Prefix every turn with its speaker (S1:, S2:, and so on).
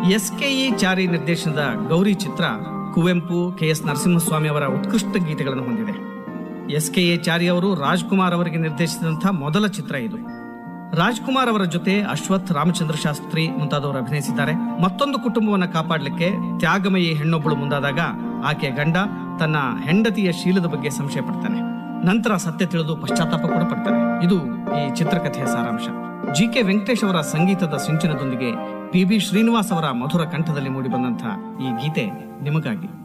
S1: S K E Chari ನಿರ್ದೇಶನದ ಗೌರಿ ಚಿತ್ರ Kuvempu K S Narasimhaswamy ಅವರ ಉತ್ಕೃಷ್ಟ ಗೀತೆಗಳನ್ನು ಹೊಂದಿದೆ ಎಸ್ ಕೆ ಎ ಚಾರಿ ಅವರು ರಾಜ್ಕುಮಾರ್ ಅವರಿಗೆ ನಿರ್ದೇಶಿಸಿದಂಥ ಮೊದಲ ಚಿತ್ರ ಇದು ರಾಜ್ಕುಮಾರ್ ಅವರ ಜೊತೆ ಅಶ್ವಥ್ ರಾಮಚಂದ್ರ ಶಾಸ್ತ್ರಿ ಮುಂತಾದವರು ಅಭಿನಯಿಸಿದ್ದಾರೆ ಮತ್ತೊಂದು ಕುಟುಂಬವನ್ನು ಕಾಪಾಡಲಿಕ್ಕೆ ತ್ಯಾಗಮಯಿ ಹೆಣ್ಣೊಬ್ಬಳು ಮುಂದಾದಾಗ ಆಕೆಯ ಗಂಡ ತನ್ನ ಹೆಂಡತಿಯ ಶೀಲದ ಬಗ್ಗೆ ಸಂಶಯ ಪಡ್ತಾನೆ ನಂತರ ಸತ್ಯ ತಿಳಿದು ಪಶ್ಚಾತ್ತಾಪ ಕೂಡ ಪಡ್ತಾನೆ ಇದು ಈ ಚಿತ್ರಕಥೆಯ ಸಾರಾಂಶ ಜಿ ಕೆ ವೆಂಕಟೇಶ್ ಅವರ ಸಂಗೀತದ ಸಿಂಚನದೊಂದಿಗೆ ಪಿ ಬಿ ಶ್ರೀನಿವಾಸ್ ಅವರ ಮಧುರ ಕಂಠದಲ್ಲಿ ಮೂಡಿಬಂದಂಥ ಈ ಗೀತೆ ನಿಮಗಾಗಿ